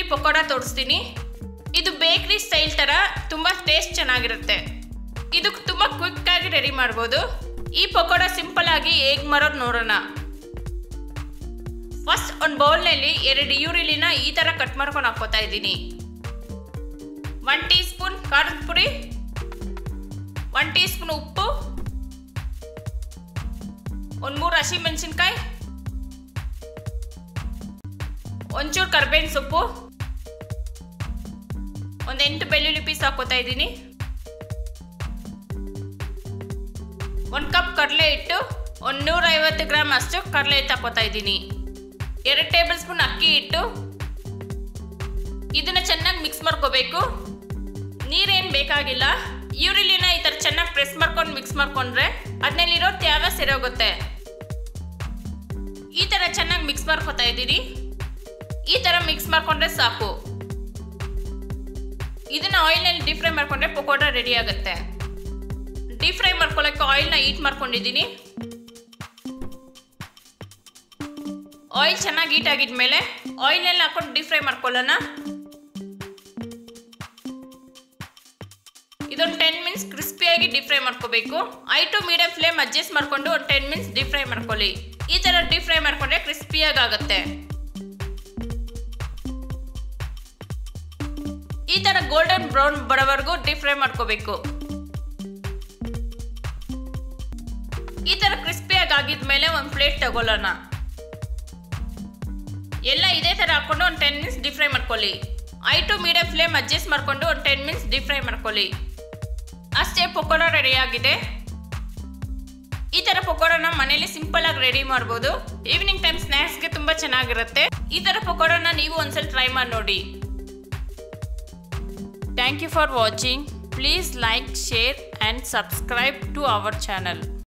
ಪಕೋಡ ತೋರಿಸ್ತೀನಿ ಇದು ಬೇಕ್ರಿ ಸ್ಟೈಲ್ ಥರ ತುಂಬ ಟೇಸ್ಟ್ ಚೆನ್ನಾಗಿರುತ್ತೆ ಇದು ತುಂಬ ಕ್ವಿಕ್ಕಾಗಿ ರೆಡಿ ಮಾಡ್ಬೋದು ಈ ಪಕೋಡ ಸಿಂಪಲ್ ಆಗಿ ಹೇಗೆ ಮಾಡೋದು ನೋಡೋಣ ಫಸ್ಟ್ ಒಂದು ಬೌಲ್ನಲ್ಲಿ ಎರಡು ಈರುಳ್ಳಿನ ಈ ಥರ ಕಟ್ ಮಾಡ್ಕೊಂಡು ಹಾಕೋತಾ ಇದ್ದೀನಿ ಒನ್ ಟೀ ಸ್ಪೂನ್ ಖಾರದ ಪುಡಿ ಒನ್ ಟೀ ಸ್ಪೂನ್ ಉಪ್ಪು ಒಂದು ಮೂರು ಹಸಿಮೆಣಸಿನ್ಕಾಯಿ ಒಂಚೂರು ಕರ್ಬೇವಿನ ಸೊಪ್ಪು ಒಂದು ಎಂಟು ಬೆಳ್ಳುಳ್ಳಿ ಪೀಸ್ ಹಾಕೋತಾ ಇದ್ದೀನಿ ಒಂದು ಕಪ್ ಕಡಲೆ ಹಿಟ್ಟು ಒಂದು ನೂರೈವತ್ತು ಗ್ರಾಮ್ ಅಷ್ಟು ಕಡಲೆ ಹಿಟ್ಟು ಹಾಕೋತಾ ಇದ್ದೀನಿ ಎರಡು ಟೇಬಲ್ ಸ್ಪೂನ್ ಅಕ್ಕಿ ಹಿಟ್ಟು ಇದನ್ನ ಚೆನ್ನಾಗಿ ಮಿಕ್ಸ್ ಮಾಡ್ಕೋಬೇಕು ನೀರೇನು ಬೇಕಾಗಿಲ್ಲ ಈರುಳ್ಳಿನ ಈ ಥರ ಚೆನ್ನಾಗಿ ಪ್ರೆಸ್ ಮಾಡ್ಕೊಂಡು ಮಿಕ್ಸ್ ಮಾಡ್ಕೊಂಡ್ರೆ ಅದನ್ನಲ್ಲಿರೋ ತ್ಯಾವ ಸೆರೋಗುತ್ತೆ ಈ ಥರ ಚೆನ್ನಾಗಿ ಮಿಕ್ಸ್ ಮಾಡ್ಕೊತಾ ಇದ್ದೀನಿ ಈ ಥರ ಮಿಕ್ಸ್ ಮಾಡ್ಕೊಂಡ್ರೆ ಸಾಕು ಇದನ್ನ ಆಯಿಲ್ನಲ್ಲಿ ಡೀಪ್ ಫ್ರೈ ಮಾಡ್ಕೊಂಡ್ರೆ ಪಕೋಡ ರೆಡಿ ಆಗುತ್ತೆ ಡೀಪ್ ಫ್ರೈ ಮಾಡ್ಕೊಳ್ಳೋಕೆ ಆಯಿಲ್ನ ಹೀಟ್ ಮಾಡ್ಕೊಂಡಿದ್ದೀನಿ ಆಯಿಲ್ ಚೆನ್ನಾಗಿ ಹೀಟ್ ಆಗಿದ್ಮೇಲೆ ಆಯಿಲ್ನಲ್ಲಿ ಹಾಕೊಂಡು ಡೀಪ್ ಫ್ರೈ ಮಾಡ್ಕೊಳ್ಳೋಣ ಇದೊಂದು ಟೆನ್ ಮಿನಿಟ್ಸ್ ಕ್ರಿಸ್ಪಿಯಾಗಿ ಡೀಪ್ ಫ್ರೈ ಮಾಡ್ಕೋಬೇಕು high to medium flame adjust ಮಾಡ್ಕೊಂಡು ಒಂದು ಟೆನ್ ಮಿನಿಟ್ಸ್ ಡೀಪ್ ಫ್ರೈ ಮಾಡ್ಕೊಳ್ಳಿ ಈ ಥರ ಡೀಪ್ ಫ್ರೈ ಮಾಡ್ಕೊಂಡ್ರೆ ಕ್ರಿಸ್ಪಿಯಾಗಿ ಆಗುತ್ತೆ ಈ ಥರ ಗೋಲ್ಡನ್ ಬ್ರೌನ್ ಬರೋವರೆಗೂ ಡೀಪ್ ಫ್ರೈ ಮಾಡ್ಕೋಬೇಕು ಈ ಥರ ಕ್ರಿಸ್ಪಿಯಾಗಿ ಆಗಿದ್ಮೇಲೆ ಒಂದು ಪ್ಲೇಟ್ ತಗೊಳ್ಳೋಣ ಎಲ್ಲ ಇದೇ ಥರ ಹಾಕೊಂಡು ಒಂದು ಟೆನ್ ಮಿನಿಟ್ಸ್ ಡೀಪ್ ಫ್ರೈ ಮಾಡ್ಕೊಳ್ಳಿ high to medium flame adjust ಮಾಡಿಕೊಂಡು ಒಂದು ಟೆನ್ ಮಿನಿಟ್ಸ್ ಡೀಪ್ ಫ್ರೈ ಮಾಡ್ಕೊಳ್ಳಿ ಅಷ್ಟೇ ಪಕೋಡ ರೆಡಿ ಆಗಿದೆ ಈ ಥರ ಪಕೋಡನ ಮನೇಲಿ ಸಿಂಪಲ್ ಆಗಿ ರೆಡಿ ಮಾಡ್ಬೋದು ಈವ್ನಿಂಗ್ ಟೈಮ್ ಸ್ನ್ಯಾಕ್ಸ್ಗೆ ತುಂಬ ಚೆನ್ನಾಗಿರುತ್ತೆ ಈ ಥರ ಪಕೋಡನ ನೀವು ಒಂದ್ಸಲ ಟ್ರೈ ಮಾಡಿ ನೋಡಿ thank you for watching please like share and subscribe to our channel